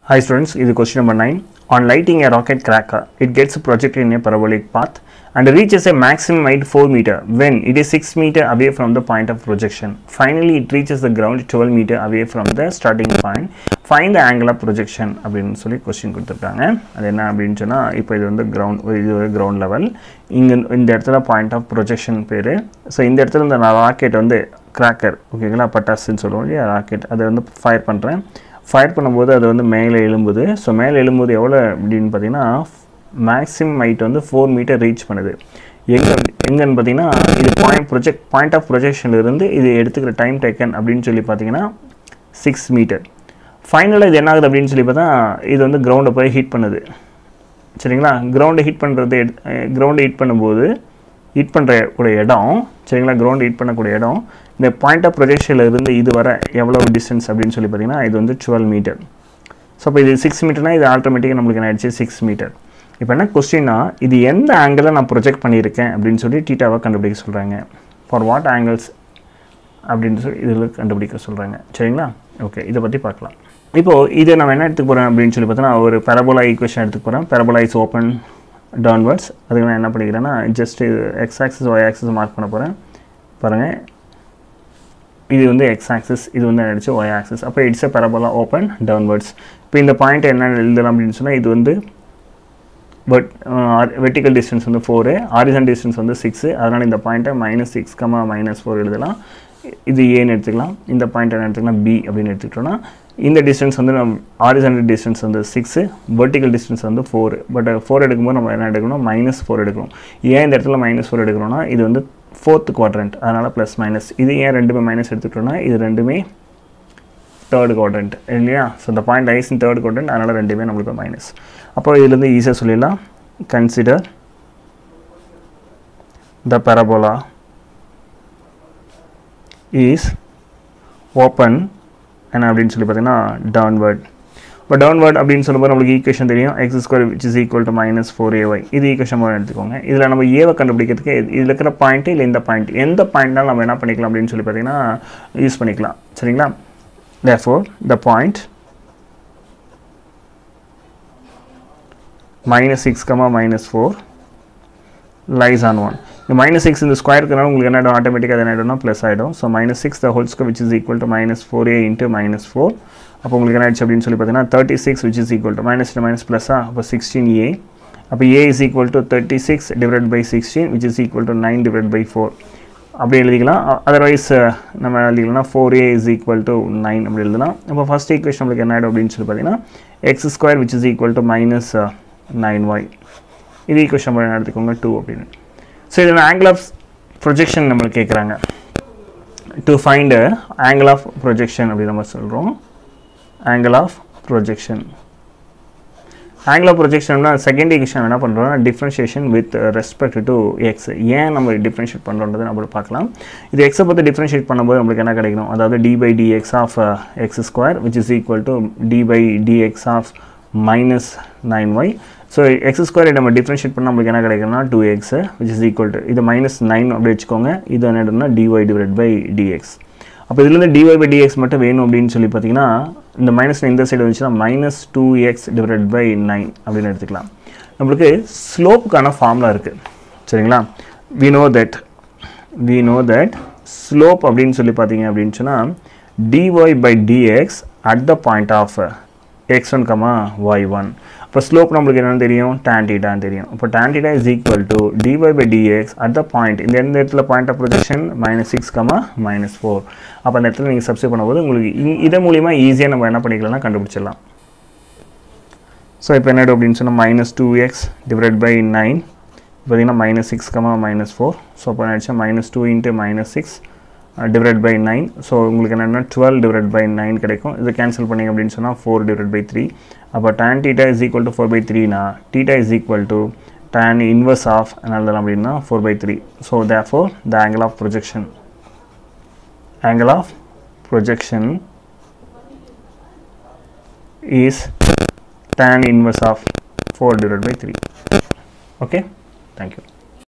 Hi students, this is question number 9. On lighting a rocket cracker, it gets projected in a parabolic path and reaches a maximum height 4 meter when it is 6 meter away from the point of projection. Finally, it reaches the ground 12 meter away from the starting point. Find the angle of projection அப்படின்னு சொல்லி question கொடுத்துருக்காங்க அது என்ன அப்படின்னு சொன்னால் இப்போ இது வந்து கிரவுண்ட் இது ஒரு கிரவுண்ட் லெவல் இங்கே இந்த இடத்துல பாயிண்ட் ஆஃப் ப்ரொஜெக்ஷன் பேர் ஸோ இந்த இடத்துல இந்த ராக்கெட் வந்து கிராக்கர் ஓகேங்களா பட்டாசுன்னு சொல்லுவோம் இல்லையா ராக்கெட் அதை வந்து ஃபயர் பண்ணுறேன் ஃபயர் பண்ணும்போது அது வந்து மேலே எழும்புது ஸோ மேலே எழும்புது எவ்வளோ அப்படின்னு பார்த்தீங்கன்னா மேக்ஸிமம் ஹைட் வந்து ஃபோர் மீட்டர் ரீச் பண்ணுது எங்கே எங்கன்னு பார்த்தீங்கன்னா இது பாயிண்ட் ப்ரொஜெக்ட் பாயிண்ட் ஆஃப் ப்ரொஜெக்ஷன்லேருந்து இது எடுத்துக்கிற டைம் டேக்கன் அப்படின்னு சொல்லி பார்த்தீங்கன்னா சிக்ஸ் மீட்டர் ஃபைனலாக இது என்ன ஆகுது அப்படின்னு சொல்லி பார்த்தா இது வந்து கிரவுண்டை போய் ஹீட் பண்ணுது சரிங்களா கிரவுண்டை ஹீட் பண்ணுறது கிரவுண்டை ஹீட் பண்ணும்போது ஹீட் பண்ணுற கூட இடம் சரிங்களா கிரவுண்ட் ஹீட் பண்ணக்கூடிய இடம் இந்த பாயிண்ட் ஆஃப் ப்ரொஜெக்ஷனில் இருந்து இது வர எவ்வளோ டிஸ்டன்ஸ் அப்படின்னு சொல்லி பார்த்தீங்கன்னா இது வந்து டுவெல் மீட்டர் ஸோ இப்போ இது சிக்ஸ் மீட்டர்னா இது ஆட்டோமேட்டிக்காக நம்மளுக்கு என்ன ஆயிடுச்சு சிக்ஸ் மீட்டர் இப்போ என்ன கொஸ்டின்னா இது எந்த ஆங்கிளில் நான் ப்ரொஜெக்ட் பண்ணியிருக்கேன் அப்படின்னு சொல்லி டீட்டாவை கண்டுபிடிக்க சொல்கிறாங்க ஃபார் வாட் ஆங்கிள்ஸ் அப்படின்னு சொல்லி இதில் கண்டுபிடிக்க சொல்கிறாங்க சரிங்களா ஓகே இதை பற்றி பார்க்கலாம் இப்போது இதை நம்ம என்ன எடுத்துக்க போகிறேன் அப்படின்னு சொல்லி பார்த்தோன்னா ஒரு பெரபோலா ஈக்குவேஷன் எடுத்துக்க போகிறேன் பெரபோலா இஸ் ஓப்பன் டவுன்வர்ட்ஸ் அதுக்கு நான் என்ன பண்ணிக்கிறேன்னா just X axis Y axis mark பண்ண போகிறேன் பாருங்கள் இது வந்து எக்ஸ் ஆக்சஸ் இது வந்து ஆயிடுச்சு ஒய் ஆக்சஸ் அப்போ it's a parabola open downwards இப்போ இந்த பாயிண்ட் என்ன எழுதலாம் அப்படின்னு சொன்னால் இது வந்து பட் வெர்டிக்கல் டிஸ்டன்ஸ் வந்து ஃபோரு ஆரிசன் டிஸ்டன்ஸ் வந்து சிக்ஸு அதனால் இந்த பாயிண்ட்டை minus six comma minus four எழுதலாம் இது ஏன்னு எடுத்துக்கலாம் இந்த பாயிண்ட் என்ன எடுத்துக்கலாம் பி அப்படின்னு எடுத்துக்கிட்டோன்னா இந்த டிஸ்டன்ஸ் வந்து நம்ம ஆரிசன்டல் டிஸ்டன்ஸ் வந்து சிக்ஸு வெர்டிக்கல் டிஸ்டன்ஸ் வந்து ஃபோர் பட் ஃபோர் எடுக்கும்போது நம்ம என்ன எடுக்கணும் மைனஸ் ஃபோர் எடுக்கணும் ஏன் இந்த இடத்துல மைனஸ் ஃபோர் எடுக்கணும்னா இது வந்து ஃபோர்த் குவாட்ரண்ட் அதனால் ப்ளஸ் மைனஸ் இது ஏன் ரெண்டுமே மைனஸ் எடுத்துக்கிட்டோம்னா இது ரெண்டுமே தேர்ட் குவாட்ரண்ட் இல்லையா ஸோ இந்த point is in third quadrant அதனால் ரெண்டுமே நம்மளுக்கு மைனஸ் அப்போ இதுலேருந்து ஈஸியாக சொல்லிடலாம் consider the parabola is open என்ன அப்படின்னு சொல்லி பார்த்தீங்கன்னா டவுன்வர்ட் இப்போ டவுன்வர்ட் அப்படின்னு சொல்லும்போது நம்மளுக்கு ஈக்குவேஷன் தெரியும் X square which is equal to minus four AY இது ஈக்குவேஷன் மூலம் எடுத்துக்கோங்க இதில் நம்ம ஏவை கண்டுபிடிக்கிறதுக்கு இதில் இருக்கிற பாயிண்ட்டு இல்லை இந்த பாயிண்ட் எந்த பாயிண்ட்னாலும் நம்ம என்ன பண்ணிக்கலாம் அப்படின்னு சொல்லி பார்த்தீங்கன்னா யூஸ் பண்ணிக்கலாம் சரிங்களா therefore the point minus 6 comma minus 4 lies on 1 இந்த மைனஸ் சிக்ஸ் இந்த ஸ்கொயருக்குனால உங்களுக்கு என்ன ஆகிடும் ஆட்டோமேட்டிக்காக என்ன ஆகிடும்னா ப்ளஸ் ஆகிடும் so minus six the whole square which is equal to minus four A into minus four அப்போ உங்களுக்கு என்ன ஆயிடுச்சு அப்படின்னு சொல்லி பார்த்தீங்கன்னா thirty six which is equal to minus minus ப்ளஸ்ஸா அப்போ சிக்ஸ்டீன் ஏ அப்போ A is equal to thirty six divide by sixteen which is equal to nine divide by four அப்படி எழுதிக்கலாம் அதர்வைஸ் நம்ம எழுதிக்கலாம்னா four A is equal to nine அப்படி எழுதலாம் அப்போ ஃபஸ்ட் ஈக்குவேஷன் நம்மளுக்கு என்ன ஆகிடும் அப்படின்னு சொல்லி பார்த்தீங்கன்னா X square which is equal to minus nine Y இது ஈக்குவேஷன் நம்பர் என்ன எடுத்துக்கோங்க டூ அப்படின்னு ஸோ இதில் ஆங்கிள் ஆஃப் ப்ரொஜெக்ஷன் நம்மளுக்கு கேட்குறாங்க to find angle of projection அப்படி நம்ம சொல்கிறோம் angle of projection angle of ப்ரொஜெக்ஷன்னா செகண்ட் ஈக்குவேஷன் என்ன பண்ணுறோம்னா differentiation with respect to X ஏன் நம்ம டிஃப்ரென்ஷியேட் பண்ணுறோன்றது நம்ம பார்க்கலாம் இது எக்ஸை பற்றி டிஃப்ரென்ஷியேட் பண்ணும்போது நம்மளுக்கு என்ன கிடைக்கணும் அதாவது D by DX of X square which is equal to D by DX of minus nine Y so X square நம்ம டிஃப்ரென்ஷியேட் பண்ணால் நம்மளுக்கு என்ன கிடைக்கும்னா two X which is equal to இது மைனஸ் நைன் அப்படி வச்சுக்கோங்க இது என்னதுன்னா டிஒய் டிவைட் பை டிஎக்ஸ் அப்போ இதுலேருந்து டிஒய் பை டிஎக்ஸ் மட்டும் வேணும் அப்படின்னு சொல்லி பார்த்தீங்கன்னா இந்த மைனஸ் இந்த சைடு வந்துச்சுன்னா minus two X divide by nine அப்படின்னு எடுத்துக்கலாம் நம்மளுக்கு ஸ்லோப்புக்கான ஃபார்முலா இருக்குது சரிங்களா we know that we know that slope அப்படின்னு சொல்லி பார்த்தீங்க அப்படின்னு சொன்னால் DY by DX at the point of X one comma Y one இப்போ ஸ்லோப் நம்மளுக்கு என்னென்னு தெரியும் டேன் டீட்டான்னு தெரியும் இப்போ tan theta is equal to DY by DX at the point இந்த எந்த இடத்துல point of projection minus six comma minus four அப்போ அந்த இடத்துல நீங்கள் சப்ஸ்டியூட் பண்ணும்போது உங்களுக்கு இதன் மூலிமா ஈஸியாக நம்ம என்ன பண்ணிக்கலாம்னா கண்டுபிடிச்சிடலாம் ஸோ இப்போ என்ன அப்படின்னு சொன்னால் minus two X divide by nine பார்த்தீங்கன்னா minus six comma minus four so அப்போ என்ன minus two into minus six divide by nine so உங்களுக்கு என்னென்னா டுவெல் டிவைட் பை நைன் கிடைக்கும் இதை கேன்சல் பண்ணிங்க அப்படின்னு சொன்னால் ஃபோர் டிவைட் பை த்ரீ அப்போ tan theta is equal to four by த்ரீனா theta is equal to tan inverse of என்ன அப்படின்னா four by three so therefore the angle of projection angle of projection is tan inverse of 4 divided by 3 okay thank you